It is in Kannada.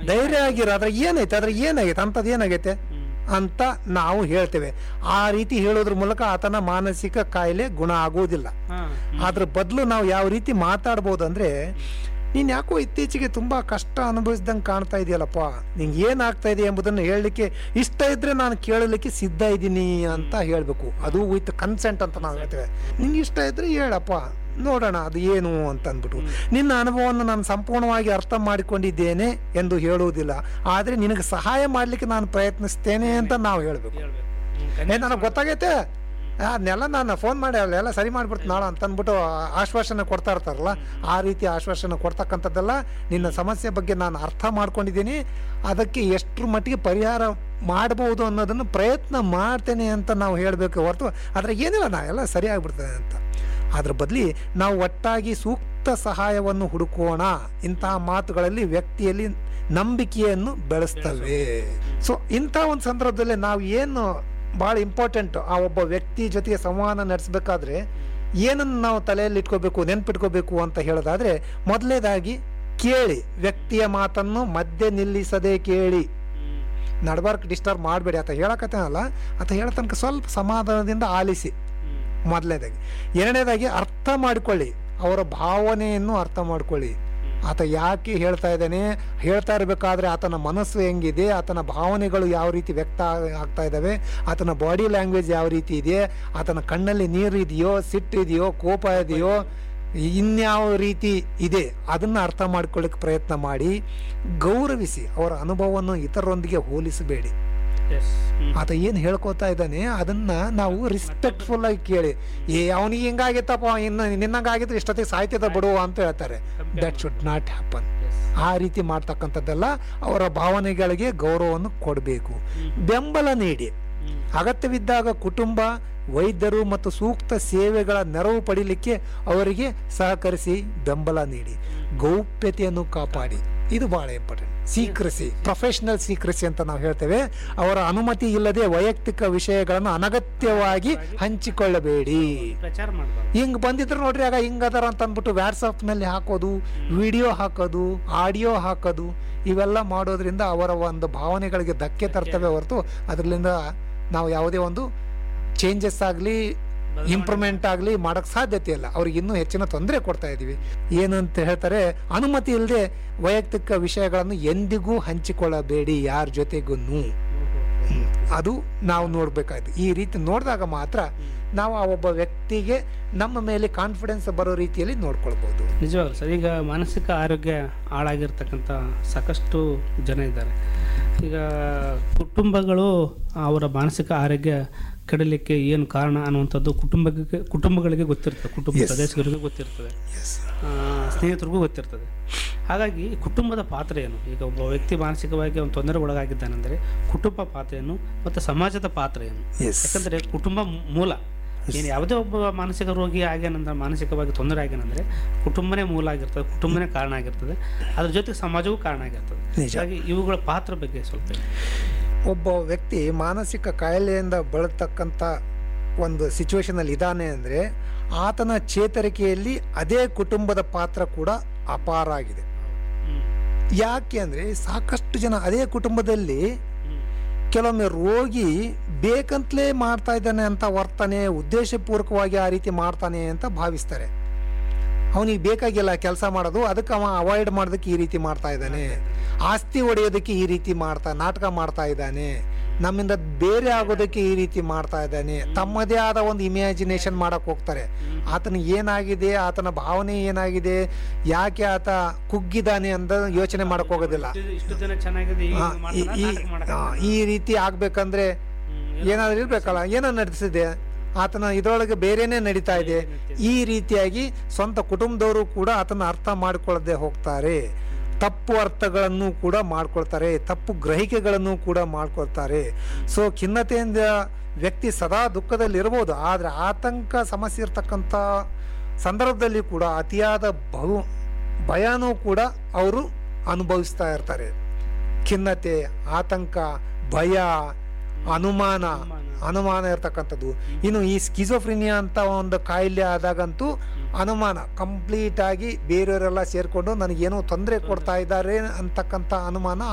ಧೈರ್ಯ ಆಗಿರೋ ಅದ್ರ ಏನೈತೆ ಅದ್ರ ಏನಾಗೈತೆ ಅಂಥದ್ದು ಏನಾಗೈತೆ ಹ್ಮ್. ಅಂತ ನಾವು ಹೇಳ್ತೇವೆ ಆ ರೀತಿ ಹೇಳೋದ್ರ ಮೂಲಕ ಆತನ ಮಾನಸಿಕ ಕಾಯಿಲೆ ಗುಣ ಆಗುವುದಿಲ್ಲ ಹಾ. ಅದ್ರ ಬದಲು ನಾವು ಯಾವ ರೀತಿ ಮಾತಾಡ್ಬೋದು ಅಂದ್ರೆ ನೀನ್ ಯಾಕೋ ಇತ್ತೀಚೆಗೆ ತುಂಬಾ ಕಷ್ಟ ಅನುಭವಿಸ್ದಂಗೆ ಕಾಣ್ತಾ ಇದೆಯಲ್ಲಪ್ಪ ನಿಂಗೆ ಏನಾಗ್ತಾ ಇದೆ ಎಂಬುದನ್ನು ಹೇಳಲಿಕ್ಕೆ ಇಷ್ಟ ಇದ್ರೆ ನಾನು ಕೇಳಲಿಕ್ಕೆ ಸಿದ್ಧ ಇದ್ದೀನಿ ಅಂತ ಹೇಳ್ಬೇಕು ಅದು ವಿತ್ ಕನ್ಸೆಂಟ್ ಅಂತ ನಾವು ಹೇಳ್ತೇವೆ ನಿಂಗೆ ಇಷ್ಟ ಇದ್ರೆ ಹೇಳಪ್ಪ ನೋಡೋಣ ಅದು ಏನು ಅಂತ ಅಂದ್ಬಿಟ್ಟು ನಿನ್ನ ಅನುಭವವನ್ನು ನಾನು ಸಂಪೂರ್ಣವಾಗಿ ಅರ್ಥ ಮಾಡಿಕೊಂಡಿದ್ದೇನೆ ಎಂದು ಹೇಳುವುದಿಲ್ಲ ಆದರೆ ನಿನಗೆ ಸಹಾಯ ಮಾಡಲಿಕ್ಕೆ ನಾನು ಪ್ರಯತ್ನಿಸ್ತೇನೆ ಅಂತ ನಾವು ಹೇಳಬೇಕು ಹೇಳ್ಬೇಕು ಹ್ಮ್. ಏ ನನಗೆ ಗೊತ್ತಾಗೈತೆ ಅದನ್ನೆಲ್ಲ ನಾನು ಫೋನ್ ಮಾಡಿ ಅಲ್ಲೆಲ್ಲ ಸರಿ ಮಾಡ್ಬಿಡ್ತು ನಾಳೆ ಅಂತ ಅಂದ್ಬಿಟ್ಟು ಆಶ್ವಾಸನೆ ಕೊಡ್ತಾ ಇರ್ತಾರಲ್ಲ ಆ ರೀತಿ ಆಶ್ವಾಸನೆ ಕೊಡ್ತಕ್ಕಂಥದ್ದೆಲ್ಲ ನಿನ್ನ ಸಮಸ್ಯೆ ಬಗ್ಗೆ ನಾನು ಅರ್ಥ ಮಾಡ್ಕೊಂಡಿದ್ದೀನಿ ಅದಕ್ಕೆ ಎಷ್ಟರ ಮಟ್ಟಿಗೆ ಪರಿಹಾರ ಮಾಡಬಹುದು ಅನ್ನೋದನ್ನು ಪ್ರಯತ್ನ ಮಾಡ್ತೇನೆ ಅಂತ ನಾವು ಹೇಳಬೇಕು ಹೊರತು ಆದರೆ ಏನಿಲ್ಲ ನಾ ಎಲ್ಲ ಸರಿ ಆಗ್ಬಿಡ್ತದೆ ಅಂತ ಅದ್ರ ಬದಲಿ ನಾವು ಒಟ್ಟಾಗಿ ಸೂಕ್ತ ಸಹಾಯವನ್ನು ಹುಡುಕೋಣ ಇಂತಹ ಮಾತುಗಳಲ್ಲಿ ವ್ಯಕ್ತಿಯಲ್ಲಿ ನಂಬಿಕೆಯನ್ನು ಬೆಳೆಸ್ತವೆ ಸೊ ಇಂಥ ಒಂದು ಸಂದರ್ಭದಲ್ಲಿ ನಾವು ಏನು ಭಾಳ ಇಂಪಾರ್ಟೆಂಟ್ ಆ ಒಬ್ಬ ವ್ಯಕ್ತಿ ಜೊತೆಗೆ ಸಂವಹನ ನಡೆಸಬೇಕಾದ್ರೆ ಏನನ್ನು ನಾವು ತಲೆಯಲ್ಲಿ ಇಟ್ಕೋಬೇಕು ನೆನ್ಪಿಟ್ಕೋಬೇಕು ಅಂತ ಹೇಳೋದಾದ್ರೆ ಮೊದಲನೇದಾಗಿ ಕೇಳಿ ವ್ಯಕ್ತಿಯ ಮಾತನ್ನು ಮಧ್ಯೆ ನಿಲ್ಲಿಸದೆ ಕೇಳಿ ಹ್ಮ್. ನಡ್ಬಾರ್ಕ್ ಡಿಸ್ಟರ್ಬ್ ಮಾಡಬೇಡಿ ಆತ ಹೇಳಕತ್ತೇನಲ್ಲ ಆತ ಹೇಳೋ ತನಕ ಸ್ವಲ್ಪ ಸಮಾಧಾನದಿಂದ ಆಲಿಸಿ ಹ್ಮ್. ಮೊದಲನೇದಾಗಿ ಎರಡನೇದಾಗಿ ಅರ್ಥ ಮಾಡಿಕೊಳ್ಳಿ ಅವರ ಭಾವನೆಯನ್ನು ಅರ್ಥ ಮಾಡ್ಕೊಳ್ಳಿ ಆತ ಯಾಕೆ ಹೇಳ್ತಾ ಇದ್ದಾನೆ ಹೇಳ್ತಾ ಇರಬೇಕಾದ್ರೆ ಆತನ ಮನಸ್ಸು ಹೆಂಗಿದೆ ಆತನ ಭಾವನೆಗಳು ಯಾವ ರೀತಿ ವ್ಯಕ್ತ ಆಗ್- ಆಗ್ತಾ ಇದ್ದಾವೆ ಆತನ ಬಾಡಿ ಲ್ಯಾಂಗ್ವೇಜ್ ಯಾವ ರೀತಿ ಇದೆ ಆತನ ಕಣ್ಣಲ್ಲಿ ನೀರು ಇದೆಯೋ ಸಿಟ್ಟು ಇದೆಯೋ ಕೋಪ ಇದೆಯೋ ಇನ್ಯಾವ ರೀತಿ ಇದೆ ಅದನ್ನು ಅರ್ಥ ಮಾಡ್ಕೊಳ್ಳಿಕ್ಕೆ ಪ್ರಯತ್ನ ಮಾಡಿ ಗೌರವಿಸಿ ಅವರ ಅನುಭವವನ್ನು ಇತರರೊಂದಿಗೆ ಹೋಲಿಸಬೇಡಿ Yes. ಹ್ಮ್. ಆತ ಏನು ಹೇಳ್ಕೊತಾ ಇದ್ದಾನೆ ಅದನ್ನ ನಾವು ರಿಸ್ಪೆಕ್ಟ್ಫುಲ್ ಆಗಿ ಕೇಳಿ ಏ ಅವನಿಗೆ ಹಿಂಗಾಗಿತ್ತಪ್ಪ ಇನ್ನು ನಿನ್ನಂಗಾಗಿದ್ರೆ ಇಷ್ಟೊತ್ತಿಗೆ ಸಾಯ್ತಿದ್ದ ಬಿಡುವ ಅಂತ ಹೇಳ್ತಾರೆ that should not happen Yes. ಆ ರೀತಿ ಮಾಡ್ತಕ್ಕಂಥದ್ದೆಲ್ಲ ಅವರ ಭಾವನೆಗಳಿಗೆ ಗೌರವವನ್ನು ಕೊಡಬೇಕು ಬೆಂಬಲ ನೀಡಿ ಹ್ಮ್. ಅಗತ್ಯವಿದ್ದಾಗ ಕುಟುಂಬ ವೈದ್ಯರು ಮತ್ತು ಸೂಕ್ತ ಸೇವೆಗಳ ನೆರವು ಪಡಿಲಿಕ್ಕೆ ಅವರಿಗೆ ಸಹಕರಿಸಿ ಬೆಂಬಲ ನೀಡಿ ಗೌಪ್ಯತೆಯನ್ನು ಕಾಪಾಡಿ ಇದು ಬಹಳ ಇಂಪಾರ್ಟೆಂಟ್ ಸೀಕ್ರೆಸಿ ಪ್ರೊಫೆಷನಲ್ ಸೀಕ್ರೆಸಿ ಅಂತ ನಾವು ಹೇಳ್ತೇವೆ ಅವರ ಅನುಮತಿ ಇಲ್ಲದೆ ವೈಯಕ್ತಿಕ ವಿಷಯಗಳನ್ನು ಅನಗತ್ಯವಾಗಿ ಹಂಚಿಕೊಳ್ಳಬೇಡಿ ಪ್ರಚಾರ ಮಾಡಬಾರ್ದು ಹಿಂಗ್ ಬಂದಿದ್ರು ನೋಡ್ರಿ ಆಗ ಹಿಂಗ್ ಅದಾರ ಅಂತ ಅಂದ್ಬಿಟ್ಟು ವಾಟ್ಸಪ್ ನಲ್ಲಿ ಹಾಕೋದು ವಿಡಿಯೋ ಹಾಕೋದು ಆಡಿಯೋ ಹಾಕೋದು ಇವೆಲ್ಲ ಮಾಡೋದ್ರಿಂದ ಅವರ ಒಂದು ಭಾವನೆಗಳಿಗೆ ಧಕ್ಕೆ ತರ್ತವೆ ಹೊರತು ಅದರಿಂದ ನಾವು ಯಾವುದೇ ಒಂದು ಚೇಂಜಸ್ ಆಗಲಿ ಇಂಪ್ರೂವ್ಮೆಂಟ್ ಆಗಲಿ ಮಾಡೋಕ್ಕೆ ಸಾಧ್ಯತೆ ಇಲ್ಲ ಅವ್ರಿಗೆ ಇನ್ನೂ ಹೆಚ್ಚಿನ ತೊಂದರೆ ಕೊಡ್ತಾ ಇದ್ದೀವಿ ಏನಂತ ಹೇಳ್ತಾರೆ ಅನುಮತಿ ಇಲ್ಲದೆ ವೈಯಕ್ತಿಕ ವಿಷಯಗಳನ್ನು ಎಂದಿಗೂ ಹಂಚಿಕೊಳ್ಳಬೇಡಿ ಯಾರ ಜೊತೆಗೂ ಅದು ನಾವು ನೋಡ್ಬೇಕಾಯ್ತು ಈ ರೀತಿ ನೋಡಿದಾಗ ಮಾತ್ರ ನಾವು ಆ ಒಬ್ಬ ವ್ಯಕ್ತಿಗೆ ನಮ್ಮ ಮೇಲೆ ಕಾನ್ಫಿಡೆನ್ಸ್ ಬರೋ ರೀತಿಯಲ್ಲಿ ನೋಡ್ಕೊಳ್ಬೋದು ನಿಜವಾಗ್ಲು ಸರ್ ಈಗ ಮಾನಸಿಕ ಆರೋಗ್ಯ ಹಾಳಾಗಿರ್ತಕ್ಕಂಥ ಸಾಕಷ್ಟು ಜನ ಇದ್ದಾರೆ ಈಗ ಕುಟುಂಬಗಳು ಅವರ ಮಾನಸಿಕ ಆರೋಗ್ಯ ಕೆಡಲಿಕ್ಕೆ ಏನು ಕಾರಣ ಅನ್ನುವಂಥದ್ದು ಕುಟುಂಬಕ್ಕೆ ಕುಟುಂಬಗಳಿಗೆ ಗೊತ್ತಿರ್ತದೆ ಕುಟುಂಬ Yes. ಸದಸ್ಯರಿಗೂ ಗೊತ್ತಿರ್ತದೆ ಆ, ಸ್ನೇಹಿತರಿಗೂ ಗೊತ್ತಿರ್ತದೆ ಹಾಗಾಗಿ ಕುಟುಂಬದ ಪಾತ್ರ ಏನು ಈಗ ಒಬ್ಬ ವ್ಯಕ್ತಿ ಮಾನಸಿಕವಾಗಿ ಒಂದು ತೊಂದರೆ ಒಳಗಾಗಿದ್ದಾನೆಂದರೆ ಕುಟುಂಬ ಪಾತ್ರ ಏನು ಮತ್ತು ಸಮಾಜದ ಪಾತ್ರ ಏನು ಎಸ್ ಯಾಕಂದರೆ ಕುಟುಂಬ ಮೂಲ ಏನು ಯಾವುದೇ ಒಬ್ಬ ಮಾನಸಿಕ ರೋಗಿ ಆಗ್ಯಾನಂದ್ರೆ ಮಾನಸಿಕವಾಗಿ ತೊಂದರೆ ಆಗ್ಯಾನಂದ್ರೆ ಕುಟುಂಬನೇ ಮೂಲ ಆಗಿರ್ತದೆ ಕುಟುಂಬನೇ ಕಾರಣ ಆಗಿರ್ತದೆ ಅದ್ರ ಜೊತೆಗೆ ಸಮಾಜವೂ ಕಾರಣ ಆಗಿರ್ತದೆ ನಿಜ. ಹಾಗಾಗಿ ಇವುಗಳ ಪಾತ್ರ ಬಗ್ಗೆ ಸ್ವಲ್ಪ ಹೇಳಿ. ಒಬ್ಬ ವ್ಯಕ್ತಿ ಮಾನಸಿಕ ಕಾಯಿಲೆಯಿಂದ ಬಳತಕ್ಕಂಥ ಒಂದು ಸಿಚುವೇಶನಲ್ಲಿ ಇದ್ದಾನೆ ಅಂದರೆ ಆತನ ಚೇತರಿಕೆಯಲ್ಲಿ ಅದೇ ಕುಟುಂಬದ ಪಾತ್ರ ಕೂಡ ಅಪಾರ ಆಗಿದೆ ಹ್ಮ್. ಯಾಕೆ ಅಂದರೆ ಸಾಕಷ್ಟು ಜನ ಅದೇ ಕುಟುಂಬದಲ್ಲಿ ಹ್ಮ್. ಕೆಲವೊಮ್ಮೆ ರೋಗಿ ಬೇಕಂತಲೇ ಮಾಡ್ತಾ ಇದ್ದಾನೆ ಅಂತ ವರ್ತನೆ ಉದ್ದೇಶಪೂರ್ವಕವಾಗಿ ಆ ರೀತಿ ಮಾಡ್ತಾನೆ ಅಂತ ಭಾವಿಸ್ತಾರೆ ಅವನಿಗೆ ಬೇಕಾಗಿಲ್ಲ ಕೆಲಸ ಮಾಡೋದು ಅದಕ್ಕೆ ಅವ ಅವಾಯ್ಡ್ ಮಾಡೋದಕ್ಕೆ ಈ ರೀತಿ ಮಾಡ್ತಾ ಇದ್ದಾನೆ ಆಸ್ತಿ ಹೊಡೆಯೋದಕ್ಕೆ ಈ ರೀತಿ ಮಾಡ್ತಾ ನಾಟಕ ಮಾಡ್ತಾ ಇದ್ದಾನೆ ನಮ್ಮಿಂದ ಬೇರೆ ಆಗೋದಕ್ಕೆ ಈ ರೀತಿ ಮಾಡ್ತಾ ಇದ್ದಾನೆ ತಮ್ಮದೇ ಆದ ಒಂದು ಇಮ್ಯಾಜಿನೇಷನ್ ಮಾಡಕ್ ಹೋಗ್ತಾರೆ ಆತನಿಗೆ ಏನಾಗಿದೆ ಆತನ ಭಾವನೆ ಏನಾಗಿದೆ ಯಾಕೆ ಆತ ಕುಗ್ಗಿದ್ದಾನೆ ಅಂತ ಯೋಚನೆ ಮಾಡಕ್ ಹೋಗೋದಿಲ್ಲ ಇಷ್ಟು- ಇಷ್ಟು ದಿನ ಚೆನ್ನಾಗಿದೆ ಈಗ ಆ, ಈ- ಮಾಡ್ತಾನ, ಈ- ನಾಟಕ ಮಾಡಕ್ಕೆ ಆ, ಈ ರೀತಿ ಆಗ್ಬೇಕಂದ್ರೆ ಹ್ಮ್. ಏನಾದ್ರು ಇರ್ಬೇಕಲ್ಲ ಏನೋ ನಡೆಸಿದೆ ಆತನ ಇದರೊಳಗೆ ಬೇರೆನೇ ನಡೀತಾ ಇದೆ ಈ ರೀತಿಯಾಗಿ ಸ್ವಂತ ಕುಟುಂಬದವರು ಕೂಡ ಆತನ ಅರ್ಥ ಮಾಡಿಕೊಳ್ಳದೆ ಹೋಗ್ತಾರೆ ತಪ್ಪು ಅರ್ಥಗಳನ್ನು ಕೂಡ ಮಾಡ್ಕೊಳ್ತಾರೆ ತಪ್ಪು ಗ್ರಹಿಕೆಗಳನ್ನು ಕೂಡ ಮಾಡ್ಕೊಳ್ತಾರೆ ಸೊ ಖಿನ್ನತೆಯಿಂದ ವ್ಯಕ್ತಿ ಸದಾ ದುಃಖದಲ್ಲಿ ಇರ್ಬೋದು ಆದರೆ ಆತಂಕ ಸಮಸ್ಯೆ ಇರ್ತಕ್ಕಂಥ ಸಂದರ್ಭದಲ್ಲಿ ಕೂಡ ಅತಿಯಾದ ಬಹು ಭಯನೂ ಕೂಡ ಅವರು ಅನುಭವಿಸ್ತಾ ಇರ್ತಾರೆ ಖಿನ್ನತೆ ಆತಂಕ ಭಯ ಅನುಮಾನ ಅನುಮಾನ ಇರ್ತಕ್ಕಂಥದ್ದು ಇನ್ನು ಈ ಸ್ಕಿಜೋಫ್ರಿನಿಯಾ ಅಂತ ಒಂದು ಕಾಯಿಲೆ ಆದಾಗಂತೂ ಅನುಮಾನ ಕಂಪ್ಲೀಟ್ ಆಗಿ ಬೇರೆಯವರೆಲ್ಲ ಸೇರಿಕೊಂಡು ನನಗೇನೋ ತೊಂದರೆ ಕೊಡ್ತಾ ಇದ್ದಾರೆ ಅಂತಕ್ಕಂಥ ಅನುಮಾನ